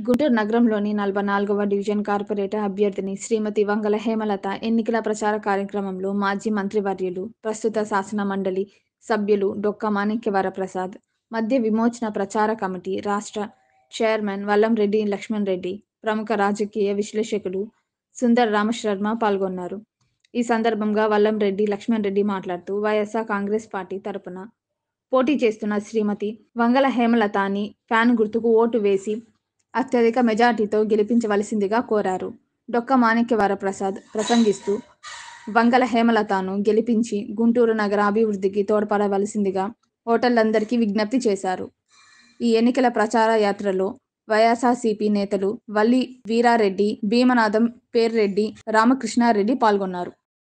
గుంటూరు నగరంలోని నలభై నాలుగవ డివిజన్ కార్పొరేటర్ అభ్యర్థిని శ్రీమతి వంగల హేమలత ఎన్నికల ప్రచార కార్యక్రమంలో మాజీ మంత్రివర్యులు ప్రస్తుత శాసన మండలి సభ్యులు డొక్క మాణిక్యవర ప్రసాద్ మద్య విమోచన ప్రచార కమిటీ రాష్ట్ర చైర్మన్ వల్లంరెడ్డి లక్ష్మణ్ రెడ్డి ప్రముఖ రాజకీయ విశ్లేషకులు సుందర్ రామశర్మ పాల్గొన్నారు ఈ సందర్భంగా వల్లంరెడ్డి లక్ష్మణ్ రెడ్డి మాట్లాడుతూ వైఎస్ఆర్ కాంగ్రెస్ పార్టీ తరపున పోటీ చేస్తున్న శ్రీమతి వంగల హేమలతాని ఫ్యాన్ గుర్తుకు ఓటు వేసి అత్యధిక మెజార్టీతో గెలిపించవలసిందిగా కోరారు డొక్క మాణిక్యవర ప్రసాద్ ప్రసంగిస్తూ వంగల హేమలతను గెలిపించి గుంటూరు నగర అభివృద్ధికి తోడ్పడవలసిందిగా ఓటర్లందరికీ విజ్ఞప్తి చేశారు ఈ ఎన్నికల ప్రచార యాత్రలో వైఎస్ఆర్సీపీ నేతలు వల్లి వీరారెడ్డి భీమనాథం పేర్రెడ్డి రామకృష్ణారెడ్డి పాల్గొన్నారు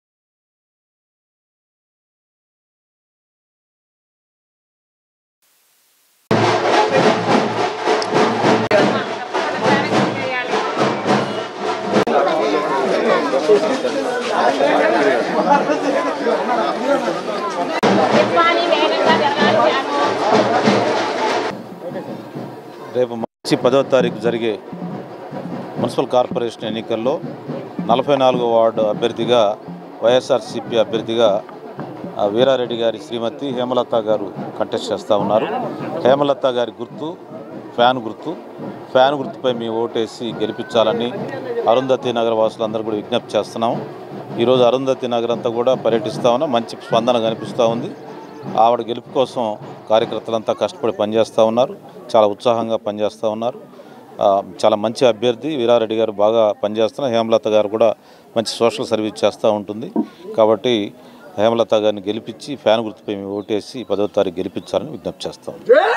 చెప్పాలి వేగంగా జరగాలి వ్యాను రేపు మార్చి పదో తారీఖు జరిగే మున్సిపల్ కార్పొరేషన్ ఎన్నికల్లో నలభై నాలుగో వార్డు అభ్యర్థిగా వైఎస్ఆర్సీపీ అభ్యర్థిగా ఆ, వీరారెడ్డి గారి శ్రీమతి హేమలత గారు కంటెస్ట్ చేస్తూ ఉన్నారు హేమలత గారి గుర్తు ఫ్యాన్ గుర్తు ఫ్యాన్ గుర్తుపై మీ ఓటేసి గెలిపించాలని అరుంధతి నగర వాసులందరూ కూడా విజ్ఞప్తి చేస్తున్నాము ఈరోజు అరుంధతి నగర్ అంతా కూడా పర్యటిస్తూ ఉన్నాం మంచి స్పందన కనిపిస్తూ ఉంది ఆవిడ గెలుపు కోసం కార్యకర్తలంతా కష్టపడి పనిచేస్తూ ఉన్నారు చాలా ఉత్సాహంగా పనిచేస్తూ ఉన్నారు ఆ, చాలా మంచి అభ్యర్థి వీరారెడ్డి గారు బాగా పనిచేస్తున్నారు హేమలత గారు కూడా మంచి సోషల్ సర్వీస్ చేస్తూ ఉంటుంది కాబట్టి హేమలత గారిని గెలిపించి ఫ్యాన్ గుర్తుపై మేము ఓటేసి పదో తారీఖు గెలిపించాలని విజ్ఞప్తి చేస్తాం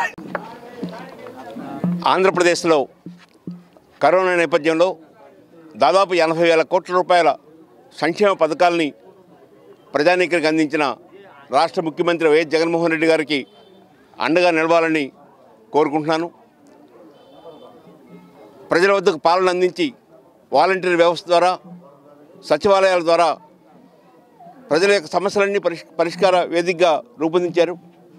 ఆంధ్రప్రదేశ్లో కరోనా నేపథ్యంలో దాదాపు ఎనభై వేల కోట్ల రూపాయల సంక్షేమ పథకాలని ప్రజానీకరికి అందించిన రాష్ట్ర ముఖ్యమంత్రి వైఎస్ జగన్మోహన్ రెడ్డి గారికి అండగా నిలవాలని కోరుకుంటున్నాను ప్రజల వద్దకు పాలన అందించి వాలంటీర్ వ్యవస్థ ద్వారా సచివాలయాల ద్వారా ప్రజల యొక్క సమస్యలన్నీ పరిష్ పరిష్కార వేదికగా రూపొందించారు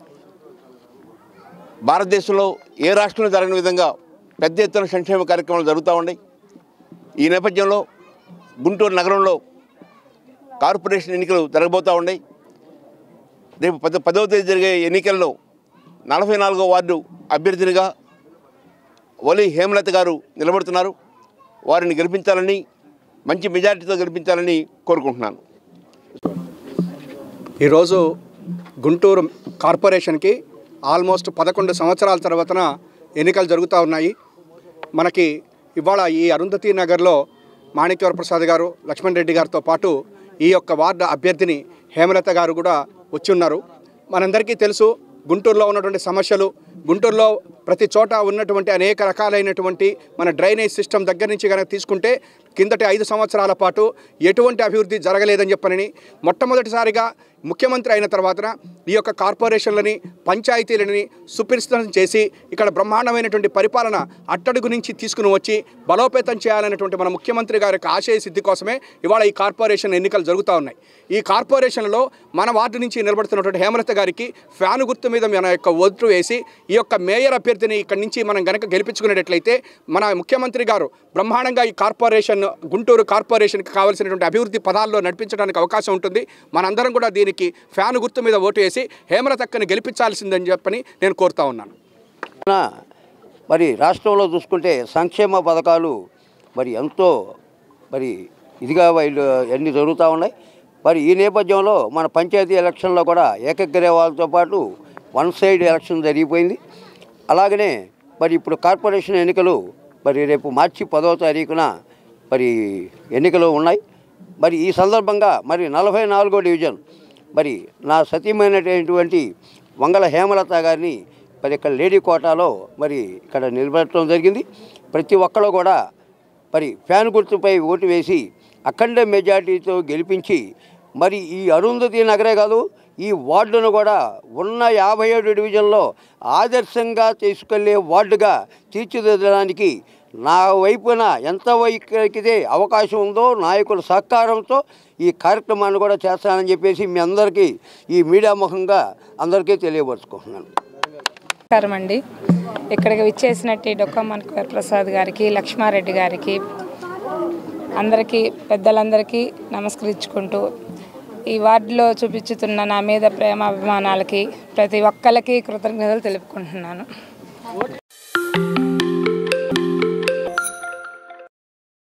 భారతదేశంలో ఏ రాష్ట్రంలో జరగని విధంగా పెద్ద ఎత్తున సంక్షేమ కార్యక్రమాలు జరుగుతూ ఉన్నాయి ఈ నేపథ్యంలో గుంటూరు నగరంలో కార్పొరేషన్ ఎన్నికలు జరగబోతూ ఉన్నాయి రేపు పద పదవ తేదీ జరిగే ఎన్నికల్లో నలభై నాలుగో వార్డు అభ్యర్థినిగా ఒలి హేమలత గారు నిలబడుతున్నారు వారిని గెలిపించాలని మంచి మెజారిటీతో గెలిపించాలని కోరుకుంటున్నాను ఈరోజు గుంటూరు కార్పొరేషన్కి ఆల్మోస్ట్ పదకొండు సంవత్సరాల తర్వాతన ఎన్నికలు జరుగుతూ ఉన్నాయి మనకి ఇవాళ ఈ అరుంధతి నగర్లో మాణిక్యవర ప్రసాద్ గారు లక్ష్మణ్ రెడ్డి గారితో పాటు ఈ యొక్క వార్డు అభ్యర్థిని హేమలత గారు కూడా వచ్చి ఉన్నారు మనందరికీ తెలుసు గుంటూరులో ఉన్నటువంటి సమస్యలు గుంటూరులో ప్రతి చోట ఉన్నటువంటి అనేక రకాలైనటువంటి మన డ్రైనేజ్ సిస్టమ్ దగ్గర నుంచి కనుక తీసుకుంటే కిందటి ఐదు సంవత్సరాల పాటు ఎటువంటి అభివృద్ధి జరగలేదని చెప్పనని మొట్టమొదటిసారిగా ముఖ్యమంత్రి అయిన తర్వాత ఈ యొక్క కార్పొరేషన్లని పంచాయతీలని సుపరిస్థితం చేసి ఇక్కడ బ్రహ్మాండమైనటువంటి పరిపాలన అట్టడుగు నుంచి తీసుకుని వచ్చి బలోపేతం చేయాలనేటువంటి మన ముఖ్యమంత్రి గారి యొక్క ఆశయ సిద్ధి కోసమే ఇవాళ ఈ కార్పొరేషన్ ఎన్నికలు జరుగుతూ ఉన్నాయి ఈ కార్పొరేషన్లో మన వార్డు నుంచి నిలబడుతున్నటువంటి హేమలత గారికి ఫ్యాన్ గుర్తు మీద మన యొక్క ఓటు వేసి ఈ యొక్క మేయర్ అభ్యర్థిని ఇక్కడి నుంచి మనం గనక గెలిపించుకునేటట్లయితే మన ముఖ్యమంత్రి గారు బ్రహ్మాండంగా ఈ కార్పొరేషన్ గుంటూరు కార్పొరేషన్కి కావాల్సినటువంటి అభివృద్ధి పదాల్లో నడిపించడానికి అవకాశం ఉంటుంది మనందరం కూడా దీనికి ఫ్యాన్ గుర్తు మీద ఓటు వేసి హేమలతక్కని గెలిపించాల్సిందని చెప్పని నేను కోరుతా ఉన్నాను నా మరి రాష్ట్రంలో చూసుకుంటే సంక్షేమ పథకాలు మరి ఎంతో మరి ఇదిగా వీళ్ళు అన్నీ జరుగుతూ ఉన్నాయి మరి ఈ నేపథ్యంలో మన పంచాయతీ ఎలక్షన్లో కూడా ఏకగ్రీవాలతో పాటు వన్ సైడ్ ఎలక్షన్ జరిగిపోయింది అలాగనే మరి ఇప్పుడు కార్పొరేషన్ ఎన్నికలు మరి రేపు మార్చి పదవ తారీఖున మరి ఎన్నికలు ఉన్నాయి మరి ఈ సందర్భంగా మరి నలభై నాలుగో డివిజన్ మరి నా సతీమైనటువంటి వంగల హేమలత గారిని మరి ఇక్కడ లేడీ కోటాలో మరి ఇక్కడ నిలబెట్టడం జరిగింది ప్రతి ఒక్కరు కూడా మరి ఫ్యాన్ గుర్తుపై ఓటు వేసి అఖండ మెజార్టీతో గెలిపించి మరి ఈ అరుంధతి నగరే కాదు ఈ వార్డును కూడా ఉన్న యాభై ఏడు డివిజన్లో ఆదర్శంగా తీసుకెళ్లే వార్డుగా తీర్చిదిద్దడానికి నా వైపున ఎంత వైఖరికితే అవకాశం ఉందో నాయకుల సహకారంతో ఈ కార్యక్రమాన్ని కూడా చేస్తానని చెప్పేసి మీ అందరికీ ఈ మీడియా ముఖంగా అందరికీ తెలియపరుచుకుంటున్నాను నమస్కారం అండి ఇక్కడికి విచ్చేసినట్టు డొక్కమ్మన్ ప్రసాద్ గారికి లక్ష్మారెడ్డి గారికి అందరికీ పెద్దలందరికీ నమస్కరించుకుంటూ ఈ వార్డులో చూపించుతున్న నా మీద ప్రేమ అభిమానాలకి ప్రతి ఒక్కరికి కృతజ్ఞతలు తెలుపుకుంటున్నాను